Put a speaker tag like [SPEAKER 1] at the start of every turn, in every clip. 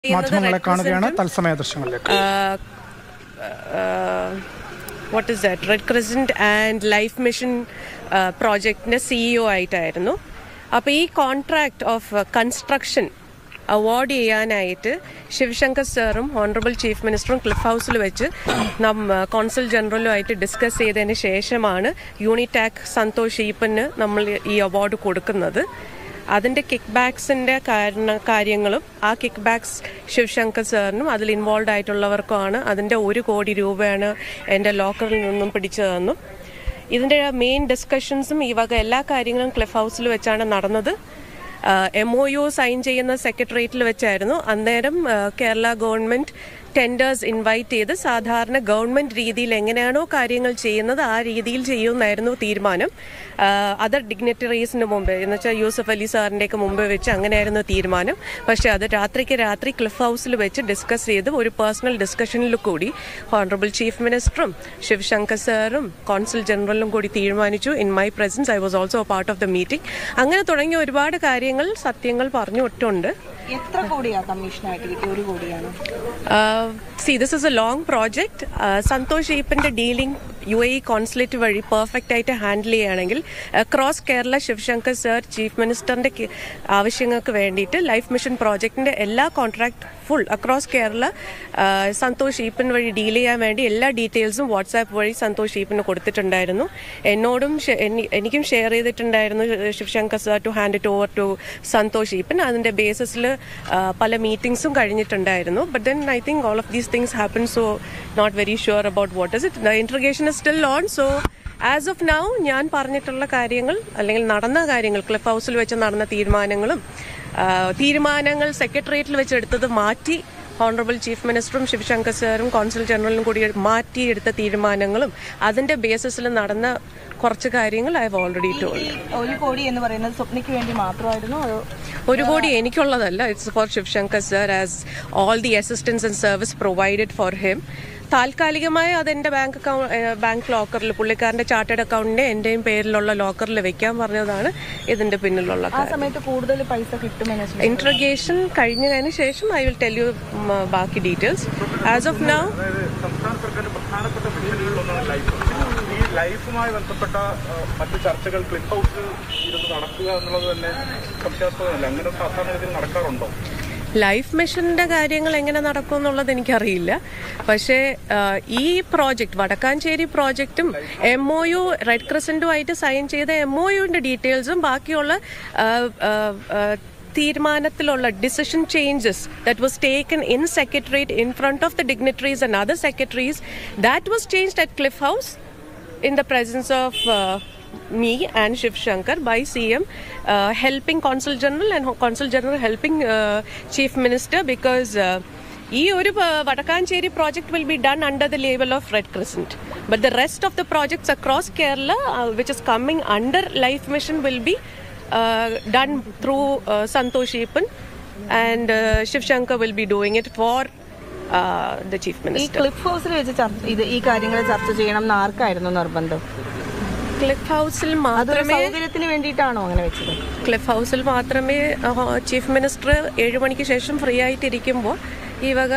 [SPEAKER 1] മാധ്യമങ്ങളെ കാണുകയാണ് തത്സമയ ദൃശ്യങ്ങളിലേക്ക്
[SPEAKER 2] what is that Red Crescent and Life Mission പ്രോജക്റ്റിൻ്റെ സിഇഒ ആയിട്ടായിരുന്നു അപ്പോൾ ഈ കോൺട്രാക്ട് ഓഫ് കൺസ്ട്രക്ഷൻ അവാർഡ് ചെയ്യാനായിട്ട് ശിവശങ്കർ സാറും ഹോണറബിൾ ചീഫ് മിനിസ്റ്ററും ക്ലിഫ് ഹൗസിൽ വെച്ച് നം കോൺസൽ ജനറലുമായിട്ട് ഡിസ്കസ് ചെയ്തതിന് ശേഷമാണ് യൂണിടാക് സന്തോഷ് ഈപ്പന് നമ്മൾ ഈ അവാർഡ് കൊടുക്കുന്നത് അതിൻ്റെ കിക്ക് ബാക്സിൻ്റെ കാരണ കാര്യങ്ങളും ആ കിക്ക് ബാക്സ് ശിവശങ്കർ സാറിനും അതിൽ ഇൻവോൾവ് ആയിട്ടുള്ളവർക്കുമാണ് അതിൻ്റെ ഒരു കോടി രൂപയാണ് എൻ്റെ ലോക്കറിൽ നിന്നും പിടിച്ചതെന്നും ഇതിൻ്റെ മെയിൻ ഡിസ്കഷൻസും ഈ വക എല്ലാ കാര്യങ്ങളും ക്ലിഫ് ഹൗസിൽ വെച്ചാണ് നടന്നത് എം ഒ യു സൈൻ ചെയ്യുന്ന സെക്രട്ടേറിയറ്റിൽ വെച്ചായിരുന്നു അന്നേരം ആ, കേരള ഗവൺമെൻറ് ടെൻഡേഴ്സ് ഇൻവൈറ്റ് ചെയ്ത് സാധാരണ ഗവൺമെൻറ് രീതിയിൽ എങ്ങനെയാണോ കാര്യങ്ങൾ ചെയ്യുന്നത് ആ രീതിയിൽ ചെയ്യുമെന്നായിരുന്നു തീരുമാനം അതർ ഡിഗ്നിറ്ററീസിന് മുമ്പ് എന്ന് വെച്ചാൽ യൂസഫ് അലി സാറിൻ്റെയൊക്കെ മുമ്പ് വെച്ച് അങ്ങനെയായിരുന്നു തീരുമാനം പക്ഷേ അത് രാത്രിക്ക് രാത്രി ക്ലിഫ് ഹൗസിൽ വെച്ച് ഡിസ്കസ് ചെയ്ത് ഒരു പേഴ്സണൽ ഡിസ്കഷനിൽ കൂടി ഹോണറബിൾ ചീഫ് മിനിസ്റ്ററും ശിവശങ്കർ സാറും കോൺസുൽ ജനറലും കൂടി തീരുമാനിച്ചു in my presence I was also part of the meeting അങ്ങനെ തുടങ്ങിയ ഒരുപാട് കാര്യങ്ങൾ സത്യങ്ങൾ പറഞ്ഞു ഒട്ടുണ്ട്
[SPEAKER 3] എത്ര കോടിയാ കമ്മീഷനായിട്ട് കിട്ടിയ ഒരു കോടിയാണ്
[SPEAKER 2] see this is a long project Santhosh ഈപ്പന്റെ ഡീലിംഗ് യു എ കോൺസുലേറ്റ് വഴി പെർഫെക്റ്റ് ആയിട്ട് ഹാൻഡിൽ ചെയ്യുകയാണെങ്കിൽ across Kerala Sivasankar sir chief മിനിസ്റ്ററിന്റെ കി- ആവശ്യങ്ങൾക്ക് വേണ്ടിയിട്ട് ലൈഫ് മിഷൻ പ്രോജക്റ്റിന്റെ എല്ലാ കോൺട്രാക്ട് ഫുൾ അക്രോസ് കേരള ആ, സന്തോഷ് ഈപ്പൻ വഴി ഡീൽ ചെയ്യാൻ വേണ്ടി എല്ലാ ഡീറ്റെയിൽസും വാട്സാപ്പ് വഴി സന്തോഷ് ഈപ്പന് കൊടുത്തിട്ടുണ്ടായിരുന്നു എന്നോടും ഷെ- എനി- എനിക്കും ഷെയർ ചെയ്തിട്ടുണ്ടായിരുന്നു Sivasankar sir to hand it over to Santhosh Eappen അതിന്റെ ബേസിസിൽ പല മീറ്റിംഗ്സും കഴിഞ്ഞിട്ടുണ്ടായിരുന്നു but then I think all of these things happen so not very sure about what is it the interrogation is still on so as of now ഞാൻ പറഞ്ഞിട്ടുള്ള കാര്യങ്ങൾ അല്ലെങ്കിൽ നടന്ന കാര്യങ്ങൾ ക്ലിഫ് ഹൗസിൽ വെച്ച് നടന്ന തീരുമാനങ്ങളും ആ, തീരുമാനങ്ങൾ സെക്രട്ടേറിയറ്റിൽ വെച്ച് എടുത്തത് മാറ്റി ഹോണറബിൾ ചീഫ് മിനിസ്റ്ററും ശിവശങ്കർ സാറും കോൺസുൽ ജനറലും കൂടി മാറ്റിയെടുത്ത തീരുമാനങ്ങളും അതിന്റെ ബേസിസിൽ നടന്ന കുറച്ച് കാര്യങ്ങൾ ഐ ഹവ് ഓൾറെഡി ടോൾഡ്
[SPEAKER 3] ഈ ഒരു കോടി എന്ന് പറയുന്നത് സ്വപ്നയ്ക്ക് വേണ്ടി മാത്രമായിരുന്നു അതോ
[SPEAKER 2] ഒരു കോടി എനിക്കുള്ളതല്ല it's for Sivasankar sir as all the assistance and service provided for him താൽക്കാലികമായി അത് എൻ്റെ ബാങ്ക് അക്കൗണ്ട് ബാങ്ക് ലോക്കറിൽ പുള്ളിക്കാരൻ്റെ ചാർട്ടേഡ് അക്കൗണ്ടിൻ്റെ എൻ്റെയും പേരിലുള്ള ലോക്കറിൽ വെക്കാൻ പറഞ്ഞതാണ് ഇതിൻ്റെ പിന്നിലുള്ള
[SPEAKER 3] ആ
[SPEAKER 2] കാര്യം
[SPEAKER 3] സമയത്ത് കൂടുതൽ പൈസ കിട്ടുമെന്ന് വെച്ചാൽ
[SPEAKER 2] ഇൻട്രഗേഷൻ കഴിഞ്ഞതിന് ശേഷം ഐ വിൽ ടെൽ യു ബാക്കി ഡീറ്റെയിൽസ് ആസ് ഓഫ് നൗ
[SPEAKER 4] അതായത് സംസ്ഥാന സർക്കാരിന്റെ പ്രധാനപ്പെട്ട മിഷനുകളിലൊന്നാണ് ലൈഫ് ഈ ലൈഫുമായി ബന്ധപ്പെട്ട ആ, മറ്റ് ചർച്ചകൾ ക്ലിഫ് ഹൗസിൽ ഇരുന്ന് നടക്കുക എന്നുള്ളത് തന്നെ സംശയാസ്പദമല്ല അങ്ങനെ സാധാരണ രീതിയിൽ നടക്കാറുണ്ടോ
[SPEAKER 2] ലൈഫ് മിഷന്റെ കാര്യങ്ങൾ എങ്ങനെ നടക്കും എന്നുള്ളത് എനിക്കറിയില്ല പക്ഷേ ആ, ഈ പ്രോജക്റ്റ് വടക്കാഞ്ചേരി പ്രോജക്റ്റും എം ഒ യു റെഡ് ക്രസൻറ്റുമായിട്ട് സൈൻ ചെയ്ത എം ഒ യുവിൻ്റെ ഡീറ്റെയിൽസും ബാക്കിയുള്ള ആ, ആ, ആ, തീരുമാനത്തിലുള്ള decision changes that was taken in secretariat in front of the dignitaries and other secretaries that was changed at Cliff House in the presence of uh, me and Shiv Shankar by CM uh, helping Consul General and Consul General helping uh, Chief Minister because uh, ഈ ഒരു പ- Vadakkanchery project will be done under the label of Red Crescent but the rest of the projects across Kerala which is coming under Life Mission will be done through Santhosh Eappen and Shiv Shankar will be doing it for the chief
[SPEAKER 3] ഈ
[SPEAKER 2] minister
[SPEAKER 3] Cliff ഹൗസിൽ വെച്ച് ചർച്ച ഇത് ഈ കാര്യങ്ങൾ ചർച്ച ചെയ്യണം എന്ന് ആർക്കായിരുന്നു നിർബന്ധം
[SPEAKER 2] ക്ലിഫ് ഹൗസിൽ
[SPEAKER 3] അതൊരു
[SPEAKER 2] മാത്രമേ
[SPEAKER 3] സൗകര്യത്തിന് വേണ്ടിയിട്ടാണോ അങ്ങനെ വെച്ചത്
[SPEAKER 2] ക്ലിഫ് ഹൗസിൽ മാത്രമേ ആ, ചീഫ് മിനിസ്റ്റർ ഏഴ് മണിക്ക് ശേഷം ഫ്രീ ആയിട്ടിരിക്കുമ്പോൾ ഈ വക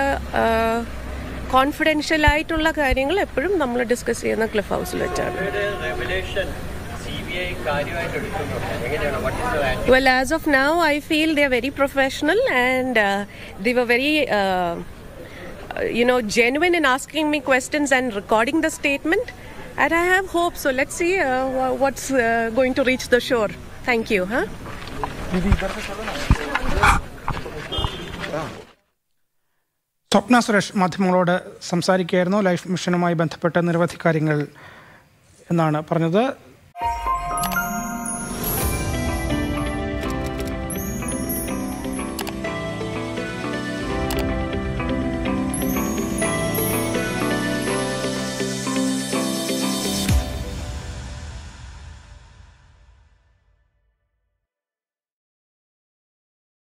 [SPEAKER 2] കോൺഫിഡൻഷ്യൽ ആയിട്ടുള്ള കാര്യങ്ങൾ എപ്പോഴും നമ്മൾ ഡിസ്കസ് ചെയ്യുന്ന ക്ലിഫ് ഹൗസിൽ വെച്ചാണ്
[SPEAKER 5] റെവലേഷൻ സി ബി ഐ കാര്യമായിട്ട് എടുക്കുന്നുണ്ട് എങ്ങനെയാണ് what is your attitude
[SPEAKER 2] Well, as of now, I feel they are very professional and uh, they were very, uh, uh, you know, genuine in asking me questions and recording the statement. And I have hope. So let's see uh, wha- what's uh, going to reach the shore. Thank you. Huh?
[SPEAKER 1] Swapna Suresh മാധ്യമങ്ങളോട് സംസാരിക്കുകയായിരുന്നു life മിഷനുമായി ബന്ധപ്പെട്ട നിരവധി കാര്യങ്ങൾ എന്നാണ് പറഞ്ഞത്